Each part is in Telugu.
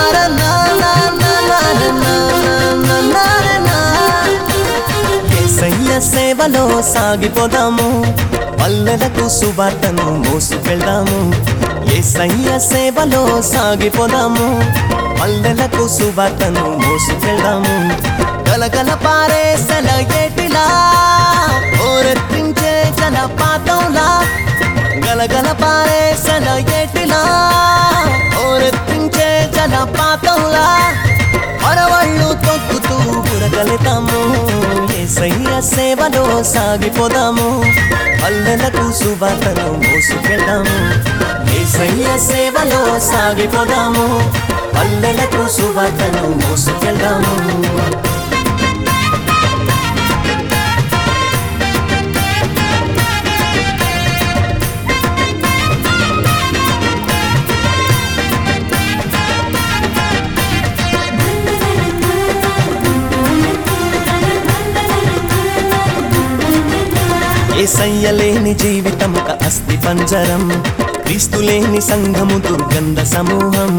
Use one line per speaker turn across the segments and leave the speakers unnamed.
ఏసయ్య సేవలో సాగిపోదాము పల్లెలకు సువార్తను మోసుకెళ్దాము ఏసయ్య సేవలో సాగిపోదాము పల్లెలకు సువార్తను మోసుకెళ్దాము గలగల పారేసల ఏటిలా ఓరెత్తించే జలపాతంలా గలగల పారేసల ఏటిలా ఓరెత్తించే జలపాతంలా అరవళ్ళు తొక్కుతూ బురగలుతాము ఏసయ్య సేవలో సాగిపోదాము పల్లెలకు సువార్తను మోసుకెళ్దాము ఏసయ్య సేవలో సాగిపోదాము పల్లెలకు సువార్తను మోసుకెళ్దాము ఏసయ్య లేని జీవితం ఒక అస్థి పంజరం క్రీస్తు లేని సంఘము దుర్గంధ సమూహం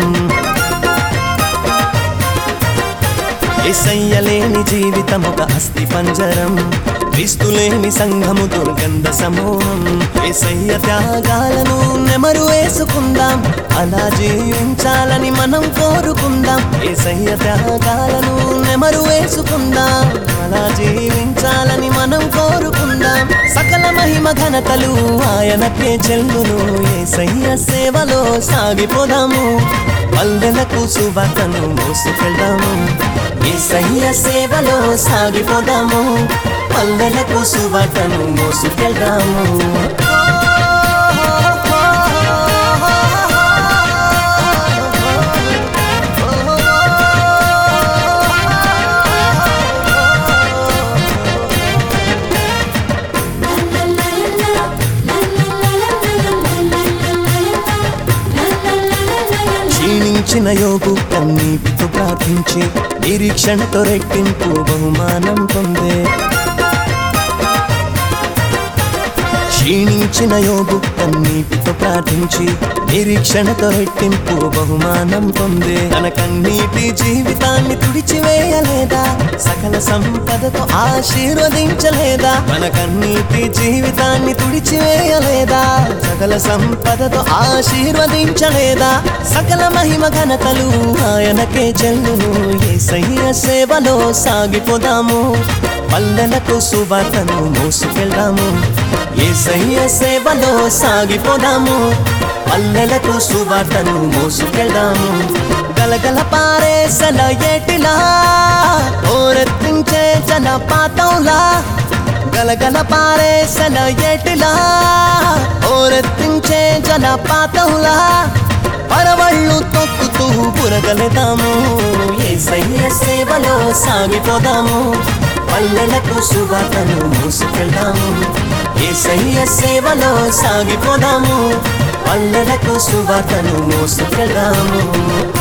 ఏసయ్య లేని జీవితం ఒక అస్థి పంజరం క్రీస్తు లేని సంఘము దుర్గంధ సమూహం ఏసయ్య త్యాగాలను నెమరు వేసుకుందాం అలా జీవించాలని మనం కోరుకుందాం ఏసయ్య త్యాగాలను నెమరు వేసుకుందాం అలా జీవించాలని మనం కోరుకుందాం సకల మహిమ ఘనతలు ఆయనకే చెల్లును ఏసయ్య సేవలో సాగిపోదాము పల్లెలకు సువార్తను మోసుకెళ్దాము ఏసయ్య సేవలో సాగిపోదాము పల్లెలకు సువార్తను మోసుకెళ్దాము క్షీణించిన యోగు కన్నీటితో ప్రార్థించి నిరీక్షణతో రెట్టింపు బహుమానం పొందే క్షీణించిన యోగు కన్నీటితో ప్రార్థించి నిరీక్షణతో రెట్టింపు బహుమానం పొందే తన కన్నీటి జీవితాన్ని తుడిచివేయలేదా సకల సంపదతో ఆశీర్వదించలేదా మన కన్నీటి జీవితాన్ని తుడిచివేయలేదా సకల సంపదతో ఆశీర్వదించలేదా సకల మహిమ ఘనతలు ఆయనకే చెల్లును ఏసయ్య సేవలో సాగిపోదాము పల్లెలకు సువార్తను మోసుకెళ్దాము ఏసయ్య సేవలో సాగిపోదాము పల్లెలకు సువార్తను మోసుకెళ్దాము గలగల పారేసల ఏటిలా ఓరెత్తించే జలపాతంలా గలగల పారేసల ఏటిలా ఓరెత్తించే జలపాతంలా పరవళ్ళు తొక్కుతూ బురగలుతాము ఏసయ్య సేవలో సాగిపోదాము పల్లెలకు సువార్తను మోసుకెళ్దాము ఏసయ్య సేవలో సాగిపోదాము పల్లెలకు సువార్తను మోసుకెళ్దాము